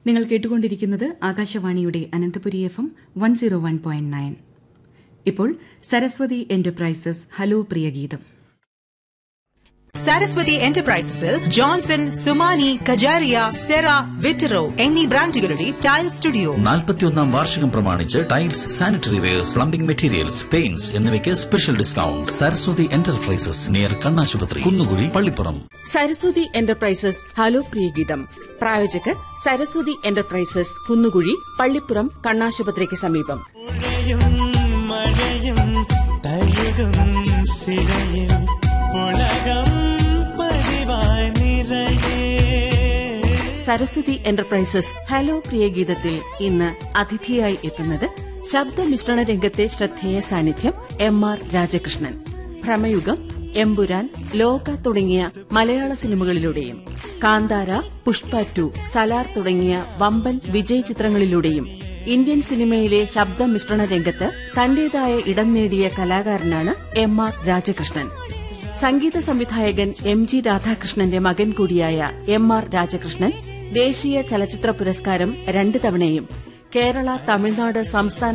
നിങ്ങൾ കേട്ടുകൊണ്ടിരിക്കുന്നത് ആകാശവാണിയുടെ Ananthapuri F M one zero one point nine ഇപ്പോൾ സരസ്വതി എന്റർപ്രൈസസ് ഹലോ പ്രിയഗീതം സരസ്വതി എന്റർപ്രൈസസിൽ ജോൺസൺ സുമാനി കജാരിയ സെറ വിറ്ററോ എന്നീ ബ്രാൻഡുകളുടെ ടൈൽ സ്റ്റുഡിയോ നാൽപ്പത്തിയൊന്നാം വാർഷികം പ്രമാണിച്ച് tiles sanitary wares plumbing materials paints എന്നിവയ്ക്ക് special discount Saraswathi enterprises near കണ്ണാശുപത്രി കുന്നുകുഴി പള്ളിപ്പുറം സരസ്വതി എന്റർപ്രൈസസ് ഹലോ പ്രിയഗീതം പ്രായോജകർ സരസ്വതി എന്റർപ്രൈസസ് കുന്നുകുഴി പള്ളിപ്പുറം കണ്ണാശുപത്രിക്ക് സമീപം പുഴയും മഴയും തഴുകും സിരയിൽ പുളകം പതിവായി നിറയേ സരസ്വതി എന്റർപ്രൈസസ് ഹലോ പ്രിയഗീതത്തിൽ ഇന്ന് അതിഥിയായി എത്തുന്നത് ശബ്ദമിശ്രണ രംഗത്തെ ശ്രദ്ധേയ സാന്നിധ്യം എം ആർ രാജകൃഷ്ണൻ ഭ്രമയുഗം എമ്പുരാൻ ലോക തുടങ്ങിയ മലയാള സിനിമകളിലൂടെയും കാന്താര പുഷ്പ ടു സലാർ തുടങ്ങിയ വമ്പൻ വിജയ് ചിത്രങ്ങളിലൂടെയും ഇന്ത്യൻ സിനിമയിലെ ശബ്ദമിശ്രണ രംഗത്ത് തന്റേതായ ഇടം നേടിയ കലാകാരനാണ് എം ആർ രാജകൃഷ്ണൻ സംഗീത സംവിധായകൻ എം ജി രാധാകൃഷ്ണന്റെ മകൻ കൂടിയായ എം ആർ രാജകൃഷ്ണൻ ദേശീയ ചലച്ചിത്ര പുരസ്കാരം രണ്ട് തവണയും കേരള തമിഴ്നാട് സംസ്ഥാന